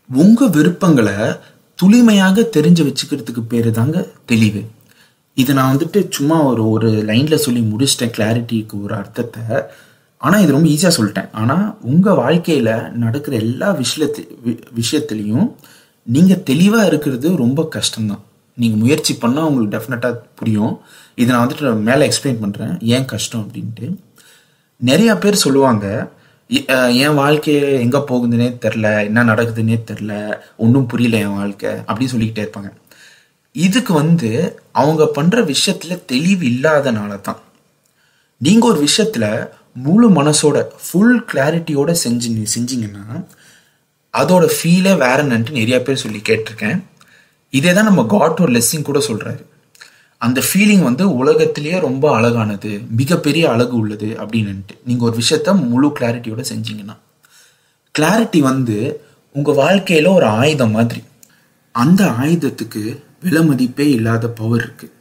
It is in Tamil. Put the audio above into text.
உங்க விருப்பங்களை துளிமையாக தெரிஞ்சு வச்சுக்கிறதுக்கு பேரு தாங்க தெளிவு இது நான் வந்துட்டு சும்மா ஒரு ஒரு லைன்ல சொல்லி முடிச்சிட்டேன் கிளாரிட்டிக்கு ஒரு அர்த்தத்தை ஆனா இது ரொம்ப ஈஸியா சொல்லிட்டேன் ஆனா உங்க வாழ்க்கையில நடக்கிற எல்லா விஷயத்து வி- விஷயத்துலயும் நீங்க தெளிவா இருக்கிறது ரொம்ப கஷ்டம்தான் நீங்க முயற்சி பண்ணா உங்களுக்கு டெஃபினட்டா புரியும் இதை நான் வந்துட்டு மேல எக்ஸ்பிளைன் பண்றேன் ஏன் கஷ்டம் அப்படின்ட்டு நிறைய பேர் சொல்லுவாங்க "இ- அஹ் என் வாழ்க்கை எங்க போகுதுன்னே தெரில என்ன நடக்குதுன்னே தெரில ஒன்றும் புரியல என் வாழ்க்கை அப்படின்னு சொல்லிக்கிட்டே இருப்பாங்க இதுக்கு வந்து அவங்க பண்ற விஷயத்துல தெளிவு இல்லாதனால தான் நீங்க ஒரு விஷயத்துல முழு மனசோட ஃபுல் கிளாரிட்டியோட செஞ்சு செஞ்சீங்கன்னா அதோட ஃபீலே வேறன்னுட்டு நிறைய பேர் சொல்லி கேட்டிருக்கேன் இதே தான் நம்ம காட் ஒரு லெஸ்ஸிங் கூட சொல்றாரு அந்த ஃபீலிங் வந்து உலகத்திலேயே ரொம்ப அழகானது மிகப்பெரிய அழகு உள்ளது அப்படின்னுட்டு நீங்க ஒரு விஷயத்த முழு கிளாரிட்டியோட செஞ்சீங்கன்னா கிளாரிட்டி வந்து உங்க வாழ்க்கையில ஒரு ஆயுதம் மாதிரி அந்த ஆயுதத்துக்கு விலை மதிப்பே இல்லாத பவர் இருக்கு